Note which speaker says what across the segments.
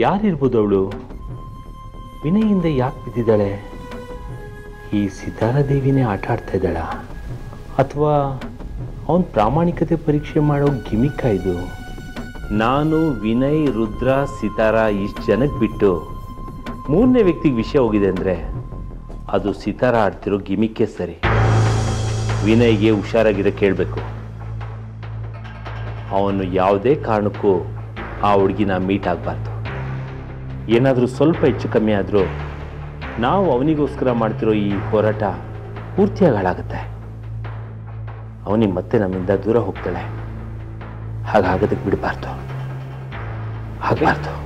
Speaker 1: ಯಾರಿರ್ಬೋದು ಅವಳು ವಿನಯಿಂದ ಯಾಕೆ ಬಿದ್ದಿದ್ದಾಳೆ ಈ ಸಿತಾರಾದೇವಿನೇ ಆಟ ಆಡ್ತಾ ಇದ್ದಾಳ ಅಥವಾ ಅವನ ಪ್ರಾಮಾಣಿಕತೆ ಪರೀಕ್ಷೆ ಮಾಡೋ ಗಿಮಿಕ್ಕ ಇದು ನಾನು ವಿನಯ್ ರುದ್ರ ಸಿತಾರಾ ಇಷ್ಟು ಜನಕ್ಕೆ ಬಿಟ್ಟು ಮೂರನೇ ವ್ಯಕ್ತಿಗೆ ವಿಷಯ ಹೋಗಿದೆ ಅಂದರೆ ಅದು ಸಿತಾರ ಆಡ್ತಿರೋ ಗಿಮಿಕ್ಕೇ ಸರಿ ವಿನಯ್ಗೆ ಹುಷಾರಾಗಿರೋ ಕೇಳಬೇಕು ಅವನು ಯಾವುದೇ ಕಾರಣಕ್ಕೂ ಆ ಹುಡುಗಿನ ಮೀಟ್ ಆಗಬಾರ್ದು ಏನಾದರೂ ಸ್ವಲ್ಪ ಹೆಚ್ಚು ಕಮ್ಮಿ ಆದರೂ ನಾವು ಅವನಿಗೋಸ್ಕರ ಮಾಡ್ತಿರೋ ಈ ಹೋರಾಟ ಪೂರ್ತಿಯಾಗಿ ಹಾಳಾಗುತ್ತೆ ಅವನಿಗೆ ಮತ್ತೆ ನಮ್ಮಿಂದ ದೂರ ಹೋಗ್ತಾಳೆ ಹಾಗಾಗೋದಕ್ಕೆ ಬಿಡಬಾರ್ದು ಆಗಬಾರ್ದು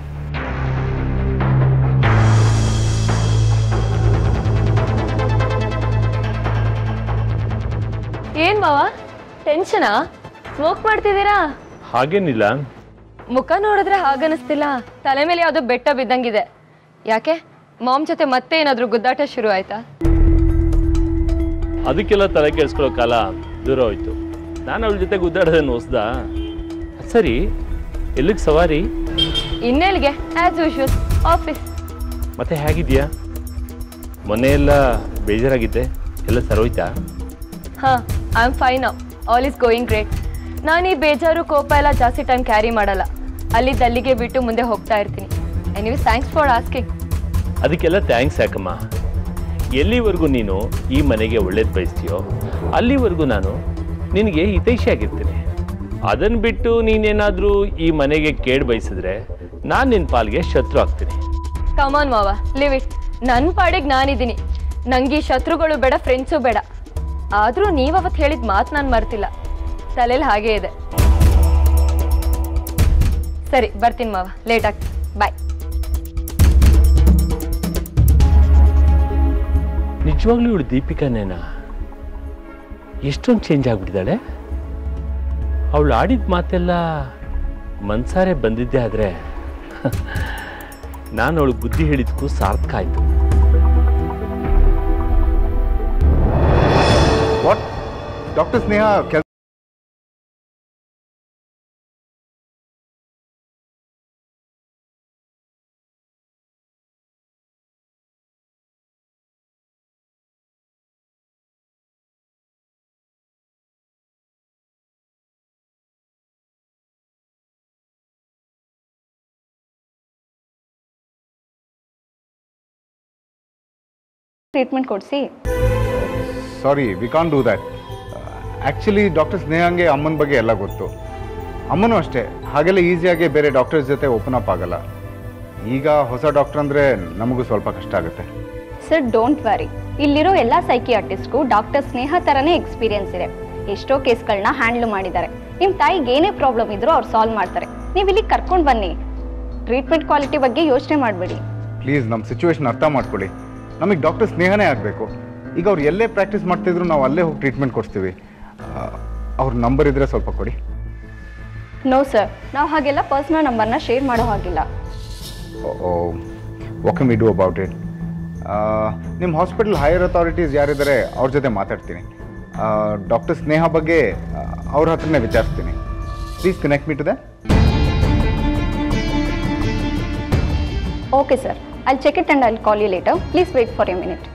Speaker 2: ಏನ್ ಮಾವ ಟೆನ್ಷನಾ ಸ್ಮೋಕ್ ಮಾಡ್ತಿದ್ದೀರಾ
Speaker 1: ಹಾಗೇನಿಲ್ಲ
Speaker 2: ಮುಖ ನೋಡಿದ್ರೆ ಹಾಗನಿಸ್ತಿಲ್ಲ ತಲೆ ಮೇಲೆ ಯಾವ್ದೋ ಬೆಟ್ಟ ಬಿದ್ದಂಗಿದೆ ಯಾಕೆ ಮಾಮ್ ಜೊತೆ ಮತ್ತೆ ಏನಾದ್ರೂ ಗುದ್ದಾಟ ಶುರು ಆಯ್ತಾ
Speaker 1: ಅದಕ್ಕೆಲ್ಲ ತಲೆ ಕೆಡಿಸ್ಕೊಳ್ಳೋ ಕಾಲ ದೂರ ಹೋಯ್ತು ನಾನು ಅವಳ ಜೊತೆ ಗುದ್ದಾಡೋದನ್ನು ಹೊಸ್ದ ಸರಿ ಎಲ್ಲಿಗೆ ಸವಾರಿ
Speaker 2: ಇನ್ನೆಲ್ಗೆ ಆಸ್ ಯೂಶುವಲ್ ಆಫೀಸ್
Speaker 1: ಮತ್ತೆ ಹೇಗಿದ್ಯಾ ಮೊನ್ನೆ ಎಲ್ಲ ಬೇಜಾರಾಗಿದ್ದೆ ಎಲ್ಲ ಸರೋಯ್ತಾ
Speaker 2: ಹಾ I am fine now all is going great ನಾನು ಈ ಬೇಜಾರು ಕೋಪ ಎಲ್ಲ ಜಾಸ್ತಿ ಟೈಮ್ ಕ್ಯಾರಿ ಮಾಡಲ್ಲ ಅಲ್ಲಿದ್ದ ಅಲ್ಲಿಗೆ ಬಿಟ್ಟು ಮುಂದೆ ಹೋಗ್ತಾ ಇರ್ತೀನಿ ಎನಿವೆ ಥ್ಯಾಂಕ್ಸ್ ಫಾರ್ ಆಸ್ಕಿಂಗ್
Speaker 1: ಅದಕ್ಕೆಲ್ಲ ಥ್ಯಾಂಕ್ಸ್ ಯಾಕಮ್ಮ ಎಲ್ಲಿವರೆಗೂ ನೀನು ಈ ಮನೆಗೆ ಒಳ್ಳೇದು ಬಯಸ್ತೀಯೋ ಅಲ್ಲಿವರೆಗೂ ನಾನು ನಿನಗೆ ಹಿತೈಷಿಯಾಗಿರ್ತೀನಿ ಅದನ್ನು ಬಿಟ್ಟು ನೀನೇನಾದರೂ ಈ ಮನೆಗೆ ಕೇಡ್ ಬಯಸಿದ್ರೆ ನಾನು ನಿನ್ನ ಪಾಲ್ಗೆ ಶತ್ರು ಆಗ್ತೀನಿ
Speaker 2: ಕಮಾನ್ ಮಾವ ಲಿವ್ ಇಟ್ ನನ್ನ ಪಾಡಿಗೆ ನಾನಿದ್ದೀನಿ ನಂಗೆ ಈ ಶತ್ರುಗಳು ಬೇಡ ಫ್ರೆಂಡ್ಸು ಬೇಡ ಆದರೂ ನೀವು ಅವತ್ತು ಹೇಳಿದ ಮಾತು ನಾನು ಮರ್ತಿಲ್ಲ ತಲೆಯಲ್ಲಿ ಹಾಗೇ ಇದೆ ಸರಿ ಬರ್ತೀನಿ ಮಾವ ಲೇಟ್ ಆಗ್ತದೆ ಬಾಯ್
Speaker 1: ನಿಜವಾಗ್ಲೂ ಇವಳು ದೀಪಿಕಾನೇನಾ ಎಷ್ಟೊಂದು ಚೇಂಜ್ ಆಗ್ಬಿಟ್ಟಿದ್ದಾಳೆ ಅವಳು ಆಡಿದ ಮಾತೆಲ್ಲ ಮನ್ಸಾರೆ ಬಂದಿದ್ದೆ ಆದರೆ ನಾನು ಅವಳು ಬುದ್ಧಿ ಹೇಳಿದ್ಕೂ ಸಾರ್ಥಕ ಆಯಿತು
Speaker 3: ವಾಟ್ ಡಾಕ್ಟರ್ ಸ್ನೇಹ ಕೆಲ್
Speaker 4: ಟ್ರೀಟ್ಮೆಂಟ್ ಕೊಡಿಸಿ
Speaker 3: sorry we can't do that actually doctor ಸ್ನೇಹಂಗೆ ಅಮ್ಮನ ಬಗ್ಗೆ ಎಲ್ಲ ಗೊತ್ತು ಅಮ್ಮನೂ ಅಷ್ಟೇ ಹಾಗೆಲ್ಲ ಈಸಿಯಾಗಿ ಬೇರೆ ಡಾಕ್ಟರ್ಸ್ ಜೊತೆ ಓಪನ್ ಅಪ್ ಆಗಲ್ಲ ಈಗ ಹೊಸ ಡಾಕ್ಟರ್ ಅಂದರೆ ನಮಗೂ ಸ್ವಲ್ಪ ಕಷ್ಟ ಆಗುತ್ತೆ
Speaker 4: ಸರ್ ಡೋಂಟ್ ವರಿ ಇಲ್ಲಿರೋ ಎಲ್ಲ ಸೈಕಿಯಾಟಿಸ್ಟ್ಗೂ ಡಾಕ್ಟರ್ ಸ್ನೇಹ ಥರನೇ ಎಕ್ಸ್ಪೀರಿಯನ್ಸ್ ಇದೆ ಎಷ್ಟೋ ಕೇಸ್ಗಳನ್ನ ಹ್ಯಾಂಡ್ಲ್ ಮಾಡಿದ್ದಾರೆ ನಿಮ್ಮ ತಾಯಿಗೆ ಏನೇ ಪ್ರಾಬ್ಲಮ್ ಇದ್ರೂ ಅವ್ರು ಸಾಲ್ವ್ ಮಾಡ್ತಾರೆ ನೀವು ಇಲ್ಲಿಗೆ ಕರ್ಕೊಂಡು ಬನ್ನಿ ಟ್ರೀಟ್ಮೆಂಟ್ ಕ್ವಾಲಿಟಿ ಬಗ್ಗೆ ಯೋಚನೆ ಮಾಡಬೇಡಿ
Speaker 3: ಪ್ಲೀಸ್ ನಮ್ಮ ಸಿಚುವೇಶನ್ ಅರ್ಥ ಮಾಡ್ಕೊಳ್ಳಿ ನಮಗೆ ಡಾಕ್ಟರ್ ಸ್ನೇಹನೇ ಆಗಬೇಕು ಈಗ ಅವ್ರು ಎಲ್ಲೇ ಪ್ರಾಕ್ಟೀಸ್ ಮಾಡ್ತಿದ್ರು ನಾವು ಅಲ್ಲೇ ಹೋಗಿ ಟ್ರೀಟ್ಮೆಂಟ್ ಕೊಡ್ತೀವಿ ಆ, ಅವ್ರ ನಂಬರ್ ಇದ್ರೆ ಸ್ವಲ್ಪ ಕೊಡಿ
Speaker 4: ನೋ ಸರ್ ನಾವು ಹಾಗೆಲ್ಲ ಪರ್ಸ್ನಲ್ ನಂಬರ್ನ ಶೇರ್ ಮಾಡೋ ಹಾಗಿಲ್ಲ
Speaker 3: what we do about it ನಿಮ್ಮ ಹಾಸ್ಪಿಟಲ್ ಹೈಯರ್ ಅಥಾರಿಟೀಸ್ ಯಾರಿದ್ದಾರೆ ಅವ್ರ ಜೊತೆ ಮಾತಾಡ್ತೀನಿ ಡಾಕ್ಟರ್ ಸ್ನೇಹ ಬಗ್ಗೆ ಆ, ಅವ್ರ ಹತ್ರನೇ ವಿಚಾರಿಸ್ತೀನಿ please connect me to the
Speaker 4: okay sir ಅಲ್ಲಿ ಚೆಕ್ ಇಟ್ ಆ್ಯಂಡ್ ಅಲ್ಲಿ call you later please wait for a minute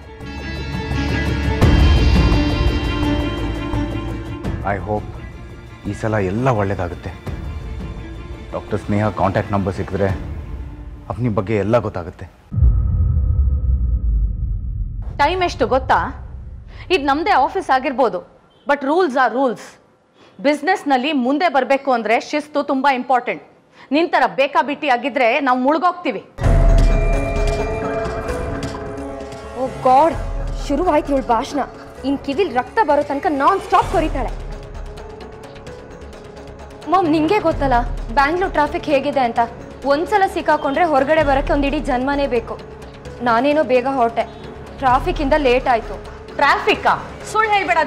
Speaker 3: I hope ಈ ಸಲ ಎಲ್ಲ ಒಳ್ಳೇದಾಗುತ್ತೆ ಡಾಕ್ಟರ್ ಸ್ನೇಹ ಕಾಂಟ್ಯಾಕ್ಟ್ ನಂಬರ್ ಸಿಕ್ಕಿದ್ರೆ ಅವನಿ ಬಗ್ಗೆ ಎಲ್ಲ ಗೊತ್ತಾಗುತ್ತೆ
Speaker 5: ಟೈಮ್ ಎಷ್ಟು ಗೊತ್ತಾ ಇದು ನಮ್ಮದೇ ಆಫೀಸ್ ಆಗಿರ್ಬೋದು ಬಟ್ ರೂಲ್ಸ್ ಆರ್ ರೂಲ್ಸ್ ಬಿಸ್ನೆಸ್ನಲ್ಲಿ ಮುಂದೆ ಬರಬೇಕು ಅಂದರೆ ಶಿಸ್ತು ತುಂಬ ಇಂಪಾರ್ಟೆಂಟ್ ನಿಂತರ ಬೇಕಾಬಿಟ್ಟಿ ಆಗಿದ್ರೆ ನಾವು ಮುಳುಗೋಗ್ತೀವಿ
Speaker 6: ಓ ಗಾಡ್ ಶುರುವಾಯ್ತು ಇವಳು ಭಾಷಣ ಇನ್ ಕಿವಿಲ್ ರಕ್ತ ಬರೋ ತನಕ ನಾನ್ ಸ್ಟಾಪ್ ಕೊರಿತಾಳೆ
Speaker 2: ಮಾಮ್ ನಿಂಗೆ ಗೊತ್ತಲ್ಲ ಬ್ಯಾಂಗ್ಳೂರ್ ಟ್ರಾಫಿಕ್ ಹೇಗಿದೆ ಅಂತ ಒಂದ್ಸಲ ಸಿಕ್ಕಾಕೊಂಡ್ರೆ ಹೊರಗಡೆ ಬರೋಕ್ಕೆ ಒಂದು ಇಡೀ ಜನ್ಮನೇ ಬೇಕು ನಾನೇನೋ ಬೇಗ ಹೊರಟೆ ಟ್ರಾಫಿಕ್ಕಿಂದ ಲೇಟ್ ಆಯಿತು
Speaker 5: ಟ್ರಾಫಿಕ್ಕಾ ಸುಳ್ಳು ಹೇಳ್ಬೇಡ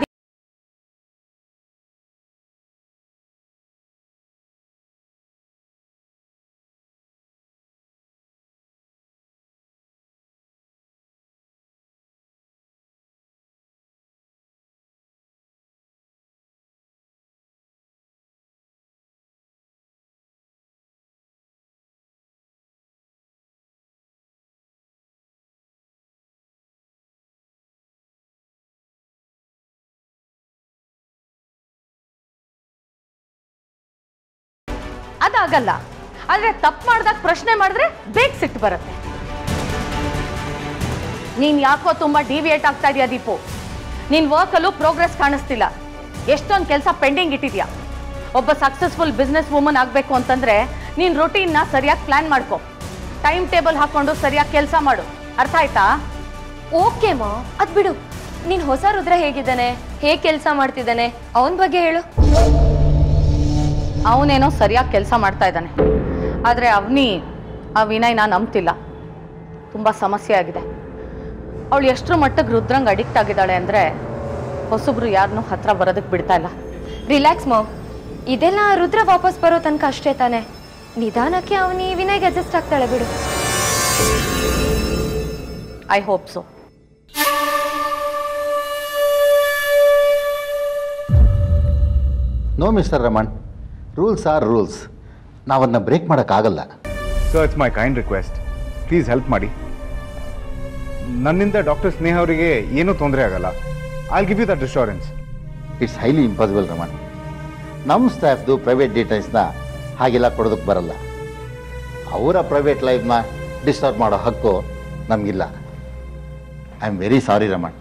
Speaker 5: ಅದಾಗಲ್ಲ ಆದ್ರೆ ತಪ್ಪು ಮಾಡಿದಾಗ ಪ್ರಶ್ನೆ ಮಾಡಿದ್ರೆ ಬೇಗ ಸಿಟ್ಟು ಬರುತ್ತೆ ನೀನ್ ಯಾಕೋ ತುಂಬಾ ಡಿವಿಯೇಟ್ ಆಗ್ತಾ ಇದೆಯಾ ದೀಪು ನಿನ್ ವರ್ಕಲ್ಲೂ ಪ್ರೋಗ್ರೆಸ್ ಕಾಣಿಸ್ತಿಲ್ಲ ಎಷ್ಟೊಂದು ಕೆಲಸ ಪೆಂಡಿಂಗ್ ಇಟ್ಟಿದ್ಯಾ ಒಬ್ಬ ಸಕ್ಸಸ್ಫುಲ್ ಬಿಸ್ನೆಸ್ ವುಮನ್ ಆಗಬೇಕು ಅಂತಂದ್ರೆ ನೀನ್ ರೊಟೀನ್ನ ಸರಿಯಾಗಿ ಪ್ಲಾನ್ ಮಾಡ್ಕೊ ಟೈಮ್ ಟೇಬಲ್ ಹಾಕೊಂಡು ಸರಿಯಾಗಿ ಕೆಲಸ ಮಾಡು ಅರ್ಥ ಆಯ್ತಾ
Speaker 2: ಓಕೆ ಮಾ ಅದ್ ಬಿಡು ನೀನ್ ಹೊಸ ರುದ್ರ ಹೇಗಿದ್ದಾನೆ ಹೇಗ್ ಕೆಲಸ ಮಾಡ್ತಿದ್ದಾನೆ ಅವನ ಬಗ್ಗೆ ಹೇಳು
Speaker 5: ಅವನೇನೋ ಸರಿಯಾಗಿ ಕೆಲಸ ಮಾಡ್ತಾ ಇದ್ದಾನೆ ಆದರೆ ಅವನಿ ಆ ವಿನಯ್ನ ನಂಬ್ತಿಲ್ಲ ತುಂಬ ಸಮಸ್ಯೆ ಆಗಿದೆ ಅವಳು ಎಷ್ಟರ ಮಟ್ಟಿಗೆ ರುದ್ರಂಗ್ ಅಡಿಕ್ಟ್ ಆಗಿದ್ದಾಳೆ ಅಂದರೆ ಹೊಸಬ್ರು ಯಾರನ್ನೂ ಹತ್ರ ಬರೋದಕ್ಕೆ ಬಿಡ್ತಾ ಇಲ್ಲ
Speaker 2: ರಿಲ್ಯಾಕ್ಸ್ ಮಾಮ್ ಇದೆಲ್ಲ ರುದ್ರ ವಾಪಸ್ ಬರೋ ತನಕ ಅಷ್ಟೇ ತಾನೆ ನಿಧಾನಕ್ಕೆ ಅವನಿ ವಿನಯ್ಗೆ ಅಡ್ಜಸ್ಟ್ ಆಗ್ತಾಳೆ ಬಿಡು
Speaker 5: I hope so
Speaker 7: no Mister Raman rules are rules ನಾವನ್ನ ಬ್ರೇಕ್ ಮಾಡೋಕ್ಕಾಗಲ್ಲ
Speaker 3: so it's my kind request please help ಮಾಡಿ ನನ್ನಿಂದ ಡಾಕ್ಟರ್ ಸ್ನೇಹ ಅವರಿಗೆ ಏನೂ ತೊಂದರೆ ಆಗಲ್ಲ I give you that assurance
Speaker 7: it's highly impossible Raman ನಮ್ಮ ಸ್ಟಾಫ್ದು ಪ್ರೈವೇಟ್ ಡೀಟೇಲ್ಸ್ನ ಹಾಗೆಲ್ಲ ಕೊಡೋದಕ್ಕೆ ಬರಲ್ಲ ಅವರ ಪ್ರೈವೇಟ್ ಲೈಫ್ನ ಡಿಸ್ಟರ್ಬ್ ಮಾಡೋ ಹಕ್ಕು ನಮಗಿಲ್ಲ I am very sorry Raman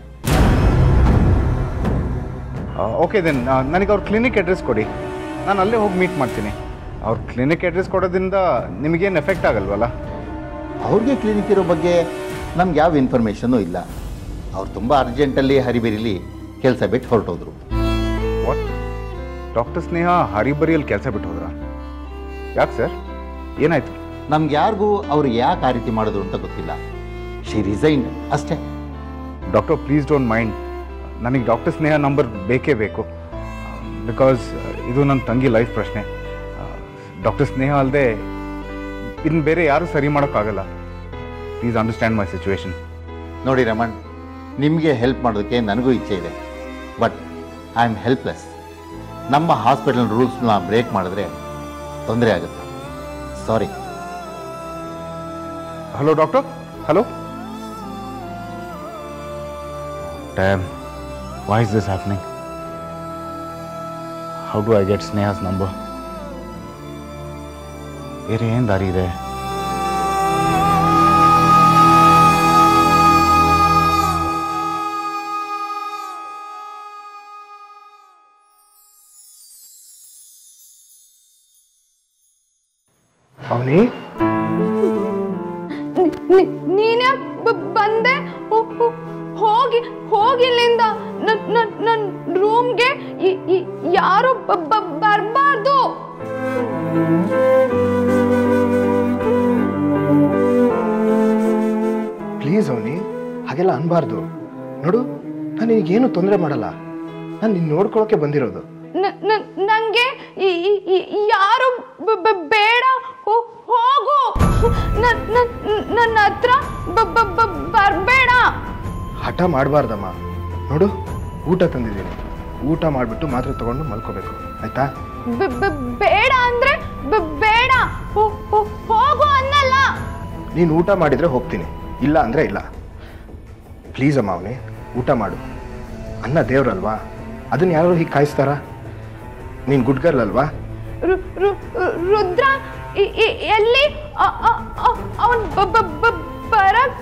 Speaker 3: okay then ನನಗೆ ಅವ್ರ ಕ್ಲಿನಿಕ್ ಅಡ್ರೆಸ್ ಕೊಡಿ ನಾನು ಅಲ್ಲೇ ಹೋಗಿ ಮೀಟ್ ಮಾಡ್ತೀನಿ ಅವ್ರ ಕ್ಲಿನಿಕ್ ಅಡ್ರೆಸ್ ಕೊಡೋದ್ರಿಂದ ನಿಮಗೇನು ಎಫೆಕ್ಟ್ ಆಗಲ್ವಲ್ಲ
Speaker 7: ಅವ್ರಿಗೆ ಕ್ಲಿನಿಕ್ ಇರೋ ಬಗ್ಗೆ ನಮ್ಗೆ ಯಾವ ಇನ್ಫಾರ್ಮೇಷನ್ನೂ ಇಲ್ಲ ಅವ್ರು ತುಂಬ ಅರ್ಜೆಂಟಲ್ಲಿ ಹರಿಬೇರಿಲಿ ಕೆಲಸ ಬಿಟ್ಟು ಹೊರಟೋದ್ರು
Speaker 3: ವಾಟ್ ಡಾಕ್ಟರ್ ಸ್ನೇಹ ಹರಿಬರಿಯಲ್ಲಿ ಕೆಲಸ ಬಿಟ್ಟು ಹೋದ್ರಾ ಯಾಕೆ ಸರ್ ಏನಾಯ್ತು
Speaker 7: ನಮ್ಗೆ ಯಾರಿಗೂ ಅವ್ರು ಯಾಕೆ ಆ ರೀತಿ ಮಾಡಿದ್ರು ಅಂತ ಗೊತ್ತಿಲ್ಲ ಶಿ ರಿಸೈನ್ ಅಷ್ಟೇ
Speaker 3: ಡಾಕ್ಟರ್ ಪ್ಲೀಸ್ ಡೋಂಟ್ ಮೈಂಡ್ ನನಗೆ ಡಾಕ್ಟರ್ ಸ್ನೇಹ ನಂಬರ್ ಬೇಕೇ ಬೇಕು ಬಿಕಾಸ್ ಇದು ನನ್ನ ತಂಗಿ ಲೈಫ್ ಪ್ರಶ್ನೆ ಡಾಕ್ಟರ್ ಸ್ನೇಹ ಅಲ್ಲದೆ ಇನ್ನು ಬೇರೆ ಯಾರೂ ಸರಿ ಮಾಡೋಕ್ಕಾಗಲ್ಲ ಪ್ಲೀಸ್ ಅಂಡರ್ಸ್ಟ್ಯಾಂಡ್ ಮೈ ಸಿಚುವೇಶನ್
Speaker 7: ನೋಡಿ ರಮಣ್ ನಿಮಗೆ ಹೆಲ್ಪ್ ಮಾಡೋದಕ್ಕೆ ನನಗೂ ಇಚ್ಛೆ ಇದೆ ಬಟ್ ಐ ಆಮ್ ಹೆಲ್ಪ್ಲೆಸ್ ನಮ್ಮ ಹಾಸ್ಪಿಟಲ್ ರೂಲ್ಸ್ನ ಬ್ರೇಕ್ ಮಾಡಿದ್ರೆ ತೊಂದರೆ ಆಗುತ್ತೆ sorry
Speaker 3: hello doctor hello damn why is this happening how do I get Sneha's number ಬೇರೆ ಏನು ದಾರಿ ಇದೆ
Speaker 8: ಅವನಿ
Speaker 6: ನೀನೇ ಬಂದೆ ಹೋ- ಹೋ- ಹೋಗಿ ಹೋಗಿಲ್ಲಿಂದ ನನ್ನ ರೂಮ್ಗೆ ಯಾರು ಬರಬಾರ್ದು
Speaker 8: ಪ್ಲೀಸ್ ಅವನಿ ಹಾಗೆಲ್ಲ ಅನ್ಬಾರ್ದು ನೋಡು ನಾನು ಈಗೇನು ತೊಂದರೆ ಮಾಡಲ್ಲ ನಾನು ನಿನ್ನ ನೋಡ್ಕೊಳಕ್ಕೆ ಬಂದಿರೋದು
Speaker 6: ನಂಗೆ ಈ- ಈ- ಈ- ಯಾರು ಬ- ಬ- ಬೇಡ ಹೋ- ಹೋಗು ನನ್- ನನ್- ನನ್ನ ಹತ್ರ ಬ- ಬ- ಬ- ಬರ್ಬೇಡ
Speaker 8: ಹಠ ಮಾಡಬಾರ್ದಮ್ಮ ನೋಡು ಊಟ ತಂದಿದ್ದೀನಿ ಊಟ ಮಾಡಿಬಿಟ್ಟು ಮಾತ್ರೆ ತಗೊಂಡು ಮಲ್ಕೋಬೇಕು ಆಯ್ತಾ
Speaker 6: ಬ- ಬ- ಬೇಡ ಅಂದ್ರೆ ಬ- ಬೇಡ ಹೋ- ಹೋ- ಹೋಗು ಅನ್ನಲ್ಲ
Speaker 8: ನೀನು ಊಟ ಮಾಡಿದರೆ ಹೋಗ್ತೀನಿ ಇಲ್ಲ ಅಂದರೆ ಇಲ್ಲ ಪ್ಲೀಸ್ ಅಮ್ಮ ಅವನಿ ಊಟ ಮಾಡು ಅನ್ನ ದೇವ್ರಲ್ವಾ ಅದನ್ನ ಯಾರು ಹೀಗೆ ಕಾಯಿಸ್ತಾರಾ ನೀನು ಗುಡ್ ಗರ್ಲ್ ಅಲ್ವಾ
Speaker 6: ರು- ರು- ರುದ್ರ ಇ- ಇ- ಎಲ್ಲಿ ಅವನ್ ಬರಕ್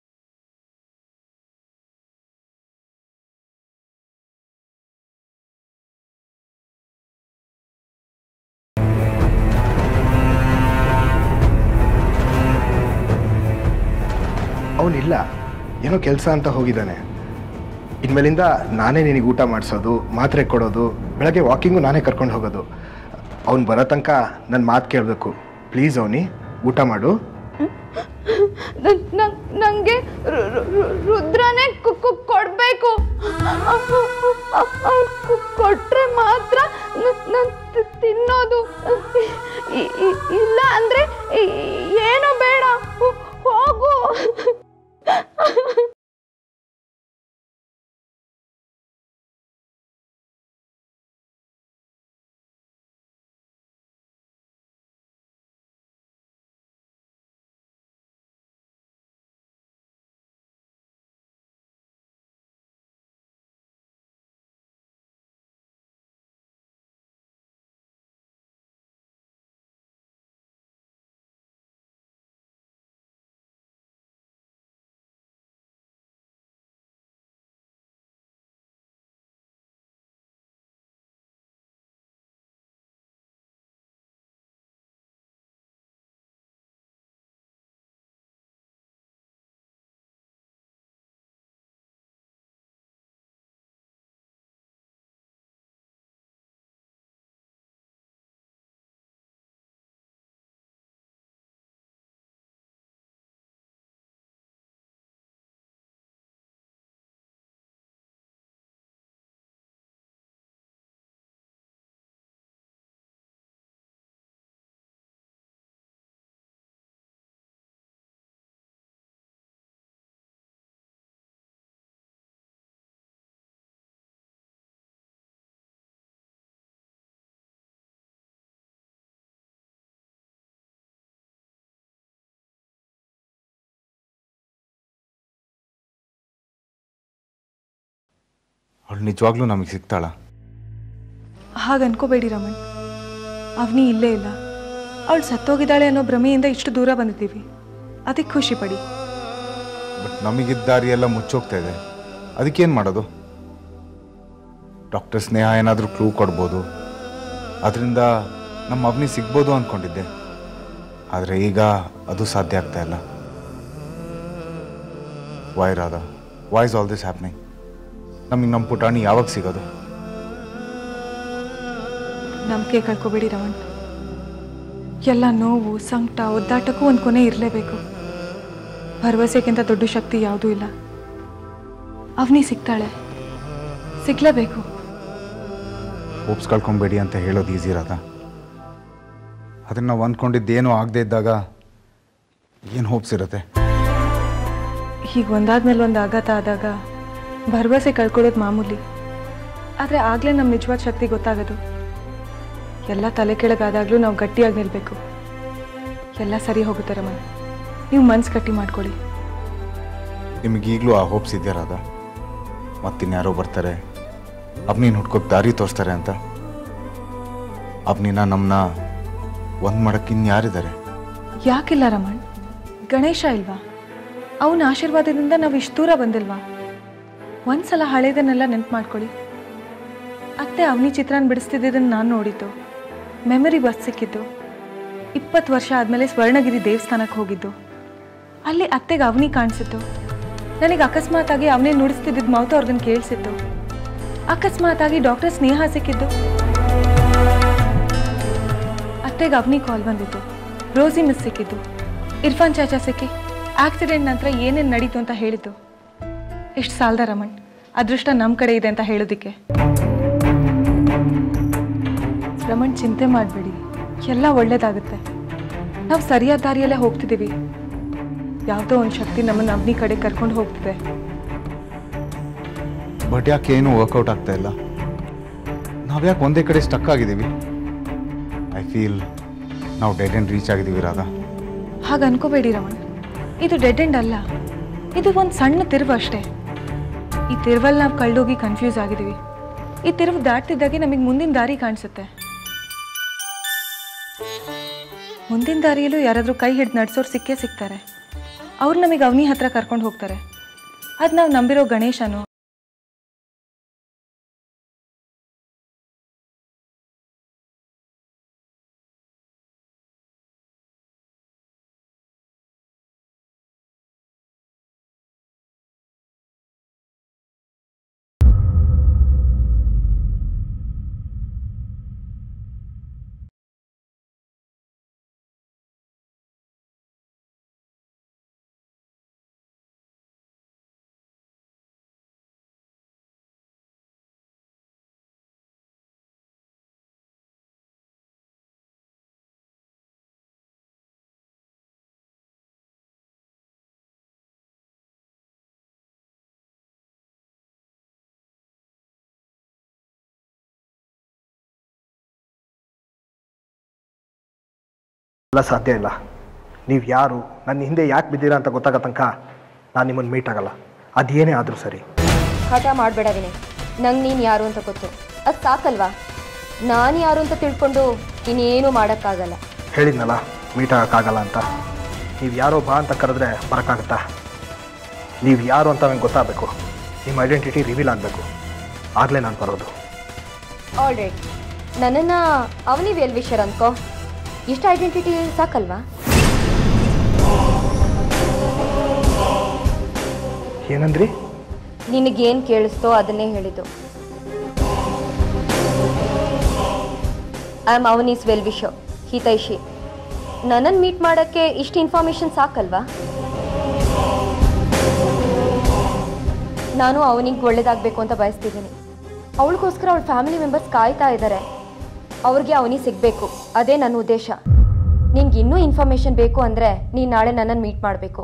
Speaker 8: ಅವನಿಲ್ಲ ಏನೋ ಕೆಲಸ ಅಂತ ಹೋಗಿದ್ದಾನೆ ಇನ್ಮೇಲಿಂದ ನಾನೇ ನಿನಗೆ ಊಟ ಮಾಡಿಸೋದು ಮಾತ್ರೆ ಕೊಡೋದು ಬೆಳಗ್ಗೆ ವಾಕಿಂಗು ನಾನೇ ಕರ್ಕೊಂಡು ಹೋಗೋದು ಅವ್ನು ಬರೋ ತನಕ ನನ್ನ ಮಾತು ಕೇಳಬೇಕು ಪ್ಲೀಸ್ ಅವನಿ ಊಟ ಮಾಡು
Speaker 6: ನನ್- ನನ್- ನಂಗೆ ರು- ರು- ರು- ರುದ್ರನೇ ಕು- ಕು- ಕೊಡ್ಬೇಕು ಅವ್ನ್ ಕು- ಕೊಟ್ರೆ ಮಾತ್ರ ನ- ನಾನ್ ತಿ- ತಿನ್ನೋದು ಇ- ಇ- ಇಲ್ಲ ಅಂದ್ರೆ ಇ- ಏನು ಬೇಡ ಹೋ- ಹೋಗು
Speaker 3: ಅವಳು ನಿಜವಾಗ್ಲೂ ನಮಗೆ ಸಿಗ್ತಾಳ
Speaker 9: ಹಾಗೆ ಅನ್ಕೋಬೇಡಿ ರಮಣ್ ಅವನಿ ಇಲ್ಲೇ ಇಲ್ಲ ಅವಳು ಸತ್ತೋಗಿದ್ದಾಳೆ ಅನ್ನೋ ಭ್ರಮೆಯಿಂದ ಇಷ್ಟು ದೂರ ಬಂದಿದ್ದೀವಿ ಅದಕ್ಕೆ ಖುಷಿ ಪಡಿ
Speaker 3: ಬಟ್ ನಮಗಿದ್ದ ದಾರಿ ಎಲ್ಲ ಮುಚ್ಚೋಗ್ತಾ ಇದೆ ಅದಕ್ಕೇನು ಮಾಡೋದು ಡಾಕ್ಟರ್ ಸ್ನೇಹ ಏನಾದರೂ ಕ್ಲೂ ಕೊಡ್ಬೋದು ಅದರಿಂದ ನಮ್ಮ ಅವನಿ ಸಿಗ್ಬೋದು ಅಂದ್ಕೊಂಡಿದ್ದೆ ಆದರೆ ಈಗ ಅದು ಸಾಧ್ಯ ಆಗ್ತಾ ಇಲ್ಲ why Radha why is all this happening ನಮಗೆ ನಮ್ಮ ಪುಟಾಣಿ ಯಾವಾಗ ಸಿಗೋದು
Speaker 9: ನಂಬಿಕೆ ಕಳ್ಕೊಬೇಡಿ ರಮಣ್ ಎಲ್ಲ ನೋವು ಸಂಕಟ ಒದ್ದಾಟಕ್ಕೂ ಒಂದು ಕೊನೆ ಇರಲೇಬೇಕು ಭರವಸೆಗಿಂತ ದೊಡ್ಡ ಶಕ್ತಿ ಯಾವುದೂ ಇಲ್ಲ ಅವನಿ ಸಿಗ್ತಾಳೆ ಸಿಗ್ಲೇಬೇಕು
Speaker 3: ಹೋಪ್ಸ್ ಕಳ್ಕೊಬೇಡಿ ಅಂತ ಹೇಳೋದು ಈಸಿ ರಾಧ ಅದನ್ನು ನಾವು ಅಂದ್ಕೊಂಡಿದ್ದೇನೂ ಆಗದೆ ಇದ್ದಾಗ ಏನು ಹೋಪ್ಸ್ ಇರುತ್ತೆ
Speaker 9: ಹೀಗೆ ಒಂದಾದ್ಮೇಲೆ ಒಂದು ಆಘಾತ ಆದಾಗ ಭರವಸೆ ಕಳ್ಕೊಳ್ಳೋದು ಮಾಮೂಲಿ ಆದರೆ ಆಗಲೇ ನಮ್ಮ ನಿಜವಾದ ಶಕ್ತಿ ಗೊತ್ತಾಗೋದು ಎಲ್ಲ ತಲೆ ಕೆಳಗಾದಾಗಲೂ ನಾವು ಗಟ್ಟಿಯಾಗಿ ನಿಲ್ಲಬೇಕು ಎಲ್ಲ ಸರಿ ಹೋಗುತ್ತೆ ರಮಣ್ ನೀವು ಮನ್ಸು ಗಟ್ಟಿ ಮಾಡ್ಕೊಳ್ಳಿ
Speaker 3: ನಿಮಗೀಗಲೂ ಆ ಹೋಪ್ಸ್ ಇದೆಯಾ ರಾಧ ಮತ್ತಿನ್ಯಾರೋ ಬರ್ತಾರೆ ಅವ್ನಿನ ಹುಡ್ಕೋಕ್ ದಾರಿ ತೋರಿಸ್ತಾರೆ ಅಂತ ಅವ್ನಿನ ನಮ್ಮನ್ನ ಒಂದು ಮಾಡಕ್ಕೆ ಇನ್ಯಾರಿದ್ದಾರೆ
Speaker 9: ಯಾಕಿಲ್ಲ ರಮಣ್ ಗಣೇಶ ಇಲ್ವಾ ಅವನ ಆಶೀರ್ವಾದದಿಂದ ನಾವು ಇಷ್ಟು ದೂರ ಬಂದಿಲ್ವಾ ಒಂದ್ಸಲ ಹಳೇದನ್ನೆಲ್ಲ ನೆನ್ಪು ಮಾಡ್ಕೊಳ್ಳಿ ಅತ್ತೆ ಅವನಿ ಚಿತ್ರಾನ್ ಬಿಡಿಸ್ತಿದ್ದದನ್ನು ನಾನು ನೋಡಿದ್ದು ಮೆಮರಿ ಬಸ್ ಸಿಕ್ಕಿದ್ದು ಇಪ್ಪತ್ತು ವರ್ಷ ಆದಮೇಲೆ ಸ್ವರ್ಣಗಿರಿ ದೇವಸ್ಥಾನಕ್ಕೆ ಹೋಗಿದ್ದು ಅಲ್ಲಿ ಅತ್ತೆಗೆ ಅವನಿ ಕಾಣಿಸಿತ್ತು ನನಗೆ ಅಕಸ್ಮಾತಾಗಿ ಅವನೇ ನುಡಿಸ್ತಿದ್ದಿದ್ದು ಮೌತ ಅವ್ರಿಗನ್ನು ಕೇಳಿಸಿತ್ತು ಅಕಸ್ಮಾತಾಗಿ ಡಾಕ್ಟರ್ ಸ್ನೇಹ ಸಿಕ್ಕಿದ್ದು ಅತ್ತೆಗೆ ಅವನಿ ಕಾಲ್ ಬಂದಿತ್ತು ರೋಸಿ ಮಿಸ್ ಸಿಕ್ಕಿದ್ದು ಇರ್ಫಾನ್ ಚಾಚಾ ಸಿಕ್ಕಿ ಆಕ್ಸಿಡೆಂಟ್ ನಂತರ ಏನೇನು ನಡೀತು ಅಂತ ಹೇಳಿದ್ದು ಇಷ್ಟು ಸಾಲದ ರಮಣ್ ಅದೃಷ್ಟ ನಮ್ಮ ಕಡೆ ಇದೆ ಅಂತ ಹೇಳೋದಿಕ್ಕೆ ರಮಣ್ ಚಿಂತೆ ಮಾಡಬೇಡಿ ಎಲ್ಲ ಒಳ್ಳೇದಾಗುತ್ತೆ ನಾವು ಸರಿಯಾದ ದಾರಿಯಲ್ಲೇ ಹೋಗ್ತಿದ್ದೀವಿ ಯಾವುದೋ ಒಂದು ಶಕ್ತಿ ನಮ್ಮನ್ನು ಅವನಿ ಕಡೆ ಕರ್ಕೊಂಡು ಹೋಗ್ತಿದೆ
Speaker 3: ಬಟ್ ಯಾಕೆ ಏನು ವರ್ಕೌಟ್ ಆಗ್ತಾ ಇಲ್ಲ ನಾವ್ಯಾಕೆ ಒಂದೇ ಕಡೆ ಸ್ಟಕ್ ಆಗಿದ್ದೀವಿ ಐ ಫೀಲ್ ನಾವು ಡೆಡ್ ಎಂಡ್ ರೀಚ್ ಆಗಿದ್ದೀವಿ ರಾಧಾ
Speaker 9: ಹಾಗೆ ಅನ್ಕೋಬೇಡಿ ರಮಣ್ ಇದು ಡೆಡ್ ಎಂಡ್ ಅಲ್ಲ ಇದು ಒಂದು ಸಣ್ಣ ತಿರುವು ಅಷ್ಟೇ ಈ ತಿರುವಲ್ಲಿ ನಾವು ಕಳ್ದೋಗಿ ಕನ್ಫ್ಯೂಸ್ ಆಗಿದ್ದೀವಿ ಈ ತಿರುವು ದಾಟ್ತಿದ್ದಾಗೆ ನಮಗೆ ಮುಂದಿನ ದಾರಿ ಕಾಣಿಸುತ್ತೆ ಮುಂದಿನ ದಾರಿಯಲ್ಲೂ ಯಾರಾದರೂ ಕೈ ಹಿಡಿದು ನಡ್ಸೋರು ಸಿಕ್ಕೇ ಸಿಗ್ತಾರೆ ಅವ್ರು ನಮಗೆ ಅವನಿ ಹತ್ರ ಕರ್ಕೊಂಡು ಹೋಗ್ತಾರೆ ಅದು ನಾವು ನಂಬಿರೋ ಗಣೇಶನು
Speaker 8: ಎಲ್ಲ ಸಾಧ್ಯ ಇಲ್ಲ ನೀವು ಯಾರು ನನ್ನ ಹಿಂದೆ ಯಾಕೆ ಬಿದ್ದೀರಾ ಅಂತ ಗೊತ್ತಾಗೋ ತನಕ ನಾನು ನಿಮ್ಮನ್ನು ಮೀಟ್ ಆಗಲ್ಲ ಅದೇನೇ ಆದರೂ ಸರಿ
Speaker 2: ಹಠ ಮಾಡಬೇಡ ವಿನಯ್ ನಂಗೆ ನೀನು ಯಾರು ಅಂತ ಗೊತ್ತು ಅದು ಸಾಕಲ್ವಾ ನಾನು ಯಾರು ಅಂತ ತಿಳ್ಕೊಂಡು ಇನ್ನೇನು ಮಾಡೋಕ್ಕಾಗಲ್ಲ
Speaker 8: ಹೇಳಿದ್ನಲ್ಲ ಮೀಟ್ ಆಗೋಕ್ಕಾಗಲ್ಲ ಅಂತ ನೀವು ಯಾರೋ ಬಾ ಅಂತ ಕರೆದ್ರೆ ಬರೋಕ್ಕಾಗತ್ತಾ ನೀವು ಯಾರು ಅಂತ ನನಗೆ ಗೊತ್ತಾಗಬೇಕು ನಿಮ್ಮ ಐಡೆಂಟಿಟಿ ರಿವೀಲ್ ಆಗಬೇಕು ಆಗಲೇ ನಾನು ಬರೋದು
Speaker 2: ಆಲ್ ರೈಟ್ ನನ್ನನ್ನು ಅವನಿ ವೆಲ್ ವಿಷರ್ ಅನ್ಕೋ ಇಷ್ಟು ಐಡೆಂಟಿಟಿ ಸಾಕಲ್ವಾ
Speaker 8: ಏನಂದ್ರಿ
Speaker 2: ನಿನಗೇನು ಕೇಳಿಸ್ತೋ ಅದನ್ನೇ ಹೇಳಿದ್ದು I am Avani's well wisher ಹಿತೈಷಿ ನನ್ನನ್ನು ಮೀಟ್ ಮಾಡೋಕ್ಕೆ ಇಷ್ಟು ಇನ್ಫಾರ್ಮೇಷನ್ ಸಾಕಲ್ವಾ ನಾನು ಅವನಿಗೆ ಒಳ್ಳೇದಾಗಬೇಕು ಅಂತ ಬಯಸ್ತಿದ್ದೀನಿ ಅವಳಿಗೋಸ್ಕರ ಅವಳ ಫ್ಯಾಮಿಲಿ ಮೆಂಬರ್ಸ್ ಕಾಯ್ತಾ ಇದ್ದಾರೆ ಅವ್ರಿಗೆ ಅವನಿ ಸಿಗಬೇಕು ಅದೇ ನನ್ನ ಉದ್ದೇಶ ನಿನ್ಗೆ ಇನ್ನೂ ಇನ್ಫಾರ್ಮೇಷನ್ ಬೇಕು ಅಂದರೆ ನೀನು ನಾಳೆ ನನ್ನನ್ನು ಮೀಟ್ ಮಾಡಬೇಕು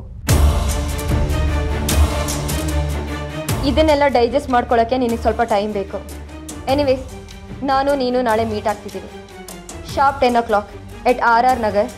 Speaker 2: ಇದನ್ನೆಲ್ಲ ಡೈಜೆಸ್ಟ್ ಮಾಡ್ಕೊಳ್ಳೋಕ್ಕೆ ನಿನಗೆ ಸ್ವಲ್ಪ ಟೈಮ್ ಬೇಕು ಎನಿವೇಸ್ ನಾನು ನೀನು ನಾಳೆ ಮೀಟ್ ಆಗ್ತಿದ್ದೀವಿ sharp ten o'clock at R R Nagar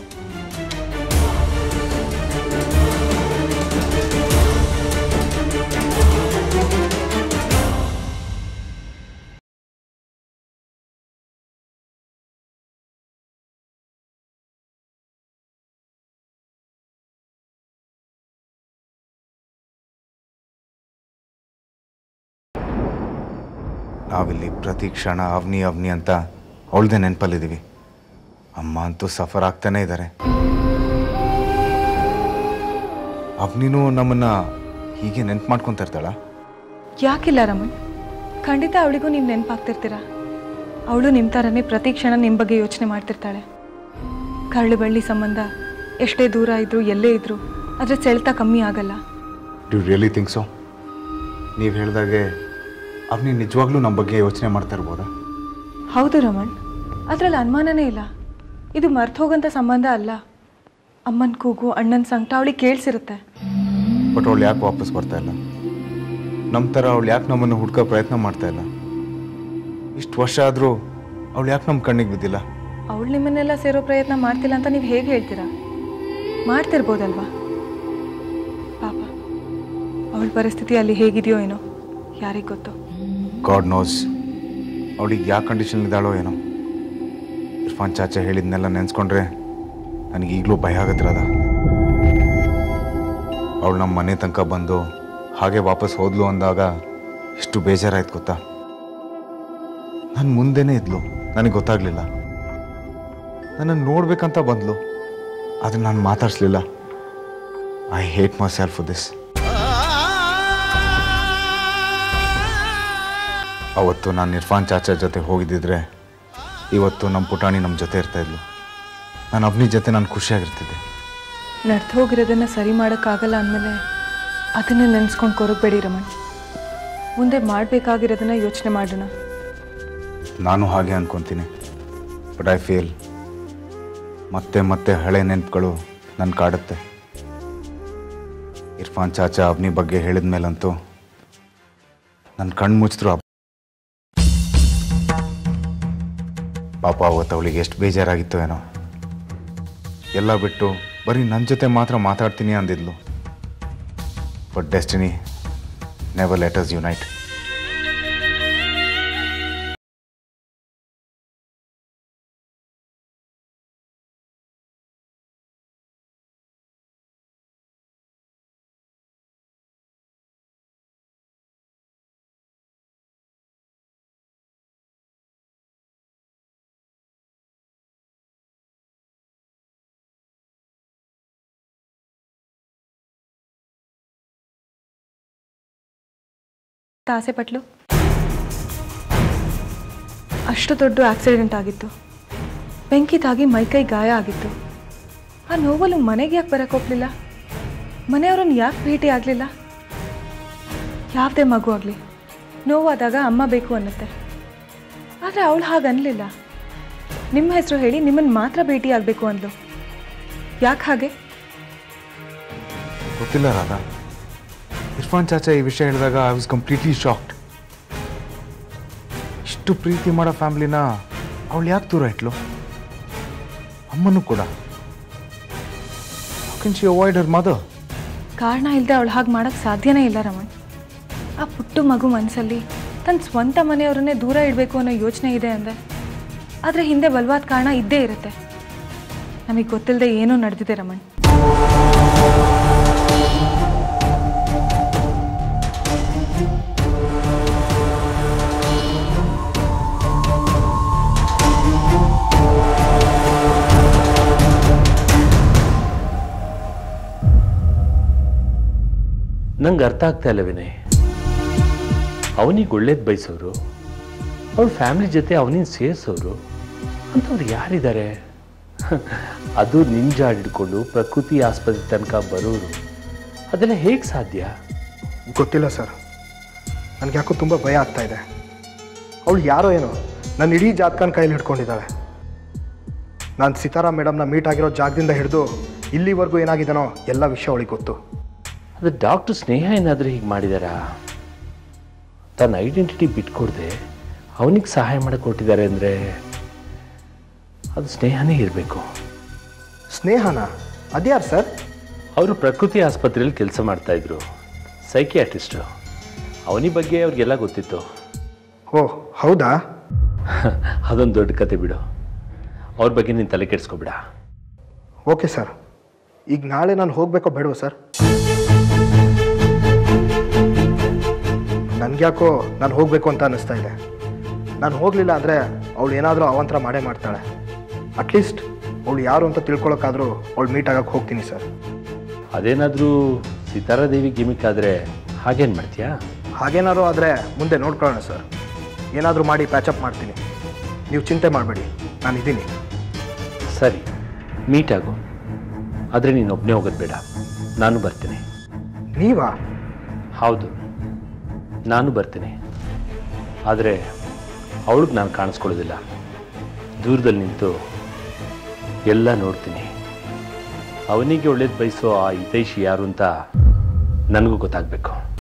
Speaker 3: ನಾವಿಲ್ಲಿ ಪ್ರತಿ ಕ್ಷಣ ಅವನಿ ಅವನಿ ಅಂತ ಅವಳದೇ ನೆನಪಲ್ಲಿದ್ದೀವಿ ಅಮ್ಮ ಅಂತೂ ಸಫರ್ ಆಗ್ತಾನೇ ಇದ್ದಾರೆ ಅವನಿನೂ ನಮ್ಮನ್ನ ಹೀಗೆ ನೆನ್ಪು ಮಾಡ್ಕೊತಾ ಇರ್ತಾಳ
Speaker 9: ಯಾಕಿಲ್ಲ ರಮಣ್ ಖಂಡಿತ ಅವಳಿಗೂ ನೀವು ನೆನಪಾಗ್ತಿರ್ತೀರ ಅವಳು ನಿಮ್ಮ ಥರನೇ ಪ್ರತಿ ಕ್ಷಣ ನಿಮ್ಮ ಬಗ್ಗೆ ಯೋಚನೆ ಮಾಡ್ತಿರ್ತಾಳೆ ಕರಳು ಬಳ್ಳಿ ಸಂಬಂಧ ಎಷ್ಟೇ ದೂರ ಇದ್ರೂ ಎಲ್ಲೇ ಇದ್ರೂ ಅದ್ರ ಸೆಳೆತ ಕಮ್ಮಿ ಆಗಲ್ಲ
Speaker 3: ಡ್ಯೂ ರಿಯಲಿ ಥಿಂಕ್ ಸೊ ನೀವು ಹೇಳಿದಾಗೆ ಅವನಿ ನಿಜವಾಗ್ಲೂ ನಮ್ಮ ಬಗ್ಗೆ ಯೋಚನೆ ಮಾಡ್ತಾ ಇರ್ಬೋದಾ
Speaker 9: ಹೌದು ರಮಣ್ ಅದರಲ್ಲಿ ಅನುಮಾನನೇ ಇಲ್ಲ ಇದು ಮರ್ತು ಹೋಗೋಂಥ ಸಂಬಂಧ ಅಲ್ಲ ಅಮ್ಮನ ಕೂಗು ಅಣ್ಣನ ಸಂಕಟ ಅವಳಿಗೆ ಕೇಳಿಸಿರುತ್ತೆ
Speaker 3: ಬಟ್ ಅವಳು ಯಾಕೆ ವಾಪಸ್ ಬರ್ತಾ ಇಲ್ಲ ನಮ್ಮ ಥರ ಅವಳು ಯಾಕೆ ನಮ್ಮನ್ನು ಹುಡ್ಕೋ ಪ್ರಯತ್ನ ಮಾಡ್ತಾ ಇಲ್ಲ ಇಷ್ಟು ವರ್ಷ ಆದರೂ ಅವಳು ಯಾಕೆ ನಮ್ಮ ಕಣ್ಣಿಗೆ ಬಿದ್ದಿಲ್ಲ
Speaker 9: ಅವಳು ನಿಮ್ಮನ್ನೆಲ್ಲ ಸೇರೋ ಪ್ರಯತ್ನ ಮಾಡ್ತಿಲ್ಲ ಅಂತ ನೀವು ಹೇಗೆ ಹೇಳ್ತೀರಾ ಮಾಡ್ತಿರ್ಬೋದಲ್ವಾ ಪಾಪ ಅವಳ ಪರಿಸ್ಥಿತಿ ಅಲ್ಲಿ ಹೇಗಿದೆಯೋ ಏನೋ ಯಾರಿಗೆ ಗೊತ್ತು
Speaker 3: ಗಾಡ್ ನೋಸ್ ಅವಳಿಗೆ ಯಾವ ಕಂಡೀಷನ್ ಇದ್ದಾಳೋ ಏನೋ ಇರ್ಫಾನ್ ಚಾಚಾ ಹೇಳಿದ್ನೆಲ್ಲ ನೆನೆಸ್ಕೊಂಡ್ರೆ ನನಗೆ ಈಗಲೂ ಭಯ ಆಗತ್ತಿರದ ಅವಳು ನಮ್ಮ ಮನೆ ತನಕ ಬಂದು ಹಾಗೆ ವಾಪಸ್ ಹೋದ್ಲು ಅಂದಾಗ ಎಷ್ಟು ಬೇಜಾರಾಯ್ತು ಗೊತ್ತಾ ನನ್ನ ಮುಂದೆನೇ ಇದ್ಲು ನನಗೆ ಗೊತ್ತಾಗ್ಲಿಲ್ಲ ನನ್ನನ್ನು ನೋಡ್ಬೇಕಂತ ಬಂದ್ಲು ಆದರೆ ನಾನು ಮಾತಾಡ್ಸ್ಲಿಲ್ಲ I hate myself for this ಅವತ್ತು ನಾನು ಇರ್ಫಾನ್ ಚಾಚಾ ಜೊತೆ ಹೋಗಿದ್ದಿದ್ರೆ ಇವತ್ತು ನಮ್ಮ ಪುಟಾಣಿ ನಮ್ಮ ಜೊತೆ ಇರ್ತಾ ಇದ್ಲು ನಾನು ಅವನಿ ಜೊತೆ ನಾನು ಖುಷಿಯಾಗಿರ್ತಿದ್ದೆ
Speaker 9: ನಡ್ದು ಹೋಗಿರೋದನ್ನು ಸರಿ ಮಾಡೋಕ್ಕಾಗಲ್ಲ ಅಂದಮೇಲೆ ಅದನ್ನೇ ನೆನೆಸ್ಕೊಂಡು ಕೊರಗಬೇಡಿ ರಮಣ್ ಮುಂದೆ ಮಾಡಬೇಕಾಗಿರೋದನ್ನ ಯೋಚನೆ ಮಾಡೋಣ
Speaker 3: ನಾನು ಹಾಗೆ ಅನ್ಕೊತೀನಿ ಬಟ್ ಐ ಫೀಲ್ ಮತ್ತೆ ಮತ್ತೆ ಹಳೆ ನೆನಪುಗಳು ನನ್ನ ಕಾಡುತ್ತೆ ಇರ್ಫಾನ್ ಚಾಚಾ ಅವನಿ ಬಗ್ಗೆ ಹೇಳಿದ ಮೇಲಂತೂ ನನ್ನ ಕಣ್ಣು ಮುಚ್ಚಿದ್ರು ಪಾಪ ಅವತ್ತು ಅವಳಿಗೆ ಎಷ್ಟು ಬೇಜಾರಾಗಿತ್ತು ಏನೋ ಎಲ್ಲ ಬಿಟ್ಟು ಬರೀ ನನ್ನ ಜೊತೆ ಮಾತ್ರ ಮಾತಾಡ್ತೀನಿ ಅಂದಿದ್ಲು but destiny never let us unite
Speaker 9: ಆಸೆ ಪಟ್ಲು ಅಷ್ಟು ದೊಡ್ಡ ಆಕ್ಸಿಡೆಂಟ್ ಆಗಿತ್ತು ಬೆಂಕಿ ತಾಗಿ ಮೈಕೈ ಗಾಯ ಆಗಿತ್ತು ಆ ನೋವಲ್ಲಿ ಮನೆಗೆ ಯಾಕೆ ಬರಕ್ಕೆ ಹೋಗ್ಲಿಲ್ಲ ಮನೆಯವ್ರನ್ನ ಯಾಕೆ ಭೇಟಿ ಆಗಲಿಲ್ಲ ಯಾವುದೇ ಮಗು ಆಗಲಿ ನೋವಾದಾಗ ಅಮ್ಮ ಬೇಕು ಅನ್ನತ್ತೆ ಆದರೆ ಅವಳು ಹಾಗೆ ಅನ್ನಲಿಲ್ಲ ನಿಮ್ಮ ಹೆಸರು ಹೇಳಿ ನಿಮ್ಮನ್ನು ಮಾತ್ರ ಭೇಟಿ ಆಗಬೇಕು ಅಂದ್ಲು ಯಾಕೆ ಹಾಗೆ
Speaker 3: ಗೊತ್ತಿಲ್ಲ ರಾಧಾ ಇರ್ಫಾನ್ ಚಾಚಾ ಈ ವಿಷಯ ಹೇಳಿದಾಗ ಐ ವಾಸ್ ಕಂಪ್ಲೀಟ್ಲಿ ಶಾಕ್ಡ್ ಇಷ್ಟು ಪ್ರೀತಿ ಮಾಡೋ ಫ್ಯಾಮ್ಲಿನ ಅವಳು ಯಾಕೆ ದೂರ ಇಟ್ಲು ಅಮ್ಮನೂ ಕೂಡ can she avoid her mother
Speaker 9: ಕಾರಣ ಇಲ್ಲದೆ ಅವಳು ಹಾಗೆ ಮಾಡೋಕ್ಕೆ ಸಾಧ್ಯನೇ ಇಲ್ಲ ರಮಣ್ ಆ ಪುಟ್ಟು ಮಗು ಮನಸ್ಸಲ್ಲಿ ತನ್ನ ಸ್ವಂತ ಮನೆಯವರನ್ನೇ ದೂರ ಇಡಬೇಕು ಅನ್ನೋ ಯೋಚನೆ ಇದೆ ಅಂದರೆ ಆದರೆ ಹಿಂದೆ ಬಲವಾದ ಕಾರಣ ಇದ್ದೇ ಇರುತ್ತೆ ನಮಗೆ ಗೊತ್ತಿಲ್ಲದೆ ಏನೋ ನಡೆದಿದೆ ರಮಣ್
Speaker 1: ನಂಗೆ ಅರ್ಥ ಆಗ್ತಾ ಇಲ್ಲ ವಿನಯ್ ಅವನಿಗೆ ಒಳ್ಳೇದು ಬಯಸೋರು ಅವ್ರ ಫ್ಯಾಮಿಲಿ ಜೊತೆ ಅವನಿಗೆ ಸೇರಿಸೋರು ಅಂಥವ್ರು ಯಾರಿದ್ದಾರೆ ಅದು ನಿಂಜಾಡ್ ಹಿಡ್ಕೊಂಡು ಪ್ರಕೃತಿ ಆಸ್ಪತ್ರೆ ತನಕ ಬರೋರು ಅದೆಲ್ಲ ಹೇಗೆ ಸಾಧ್ಯ
Speaker 8: ಗೊತ್ತಿಲ್ಲ ಸರ್ ನನಗೆ ಯಾಕೋ ತುಂಬ ಭಯ ಆಗ್ತಾ ಇದೆ ಅವಳು ಯಾರೋ ಏನೋ ನನ್ನ ಇಡೀ ಜಾತಕನ ಕೈಯಲ್ಲಿ ಹಿಡ್ಕೊಂಡಿದ್ದಾಳೆ ನಾನು ಸಿತಾರಾ ಮೇಡಮ್ನ ಮೀಟ್ ಆಗಿರೋ ಜಾಗದಿಂದ ಹಿಡಿದು ಇಲ್ಲಿವರೆಗೂ ಏನಾಗಿದ್ದಾನೋ ಎಲ್ಲ ವಿಷಯ ಅವಳಿಗೆ ಗೊತ್ತು
Speaker 1: ಅದು ಡಾಕ್ಟರ್ ಸ್ನೇಹ ಏನಾದರೂ ಹೀಗೆ ಮಾಡಿದಾರಾ ತನ್ನ ಐಡೆಂಟಿಟಿ ಬಿಟ್ಕೊಡ್ದೆ ಅವನಿಗೆ ಸಹಾಯ ಮಾಡಕ್ಕೆ ಕೊಟ್ಟಿದ್ದಾರೆ ಅಂದರೆ ಅದು ಸ್ನೇಹನೇ ಇರಬೇಕು
Speaker 8: ಸ್ನೇಹನ ಅದ್ಯಾರು ಸರ್
Speaker 1: ಅವರು ಪ್ರಕೃತಿ ಆಸ್ಪತ್ರೆಯಲ್ಲಿ ಕೆಲಸ ಮಾಡ್ತಾಯಿದ್ರು ಸೈಕಿಯಾಟ್ರಿಸ್ಟು ಅವನಿ ಬಗ್ಗೆ ಅವ್ರಿಗೆಲ್ಲ ಗೊತ್ತಿತ್ತು
Speaker 8: ಓ ಹೌದಾ
Speaker 1: ಅದೊಂದು ದೊಡ್ಡ ಕತೆ ಬಿಡು ಅವ್ರ ಬಗ್ಗೆ ನೀನು ತಲೆ ಕೆಡಿಸ್ಕೊಬೇಡ
Speaker 8: ಓಕೆ ಸರ್ ಈಗ ನಾಳೆ ನಾನು ಹೋಗಬೇಕೋ ಬೇಡವೋ ಸರ್ ನನಗ್ಯಾಕೋ ನಾನು ಹೋಗಬೇಕು ಅಂತ ಅನ್ನಿಸ್ತಾ ಇದೆ ನಾನು ಹೋಗಲಿಲ್ಲ ಅಂದರೆ ಅವಳು ಏನಾದರೂ ಅವಂತರ ಮಾಡೇ ಮಾಡ್ತಾಳೆ ಅಟ್ಲೀಸ್ಟ್ ಅವಳು ಯಾರು ಅಂತ ತಿಳ್ಕೊಳಕ್ಕಾದರೂ ಅವಳು ಮೀಟ್ ಆಗಕ್ಕೆ ಹೋಗ್ತೀನಿ ಸರ್
Speaker 1: ಅದೇನಾದರೂ ಸಿತಾರಾದೇವಿ ಗಿಮಿಕ್ ಆದರೆ ಹಾಗೇನು ಮಾಡ್ತೀಯಾ
Speaker 8: ಹಾಗೇನಾದ್ರು ಆದರೆ ಮುಂದೆ ನೋಡ್ಕೊಳ್ಳೋಣ ಸರ್ ಏನಾದರೂ ಮಾಡಿ ಪ್ಯಾಚಪ್ ಮಾಡ್ತೀನಿ ನೀವು ಚಿಂತೆ ಮಾಡಬೇಡಿ ನಾನಿದ್ದೀನಿ
Speaker 1: ಸರಿ ಮೀಟ್ ಆಗು ಆದರೆ ನೀನು ಒಬ್ಬನೇ ಹೋಗೋದು ಬೇಡ ನಾನು ಬರ್ತೀನಿ
Speaker 8: ನೀವಾ
Speaker 1: ಹೌದು ನಾನು ಬರ್ತೀನಿ ಆದರೆ ಅವಳಿಗೆ ನಾನು ಕಾಣಿಸ್ಕೊಳ್ಳೋದಿಲ್ಲ ದೂರದಲ್ಲಿ ನಿಂತು ಎಲ್ಲ ನೋಡ್ತೀನಿ ಅವನಿಗೆ ಒಳ್ಳೇದು ಬಯಸೋ ಆ ಹಿತೈಷಿ ಯಾರು ಅಂತ ನನಗೂ ಗೊತ್ತಾಗಬೇಕು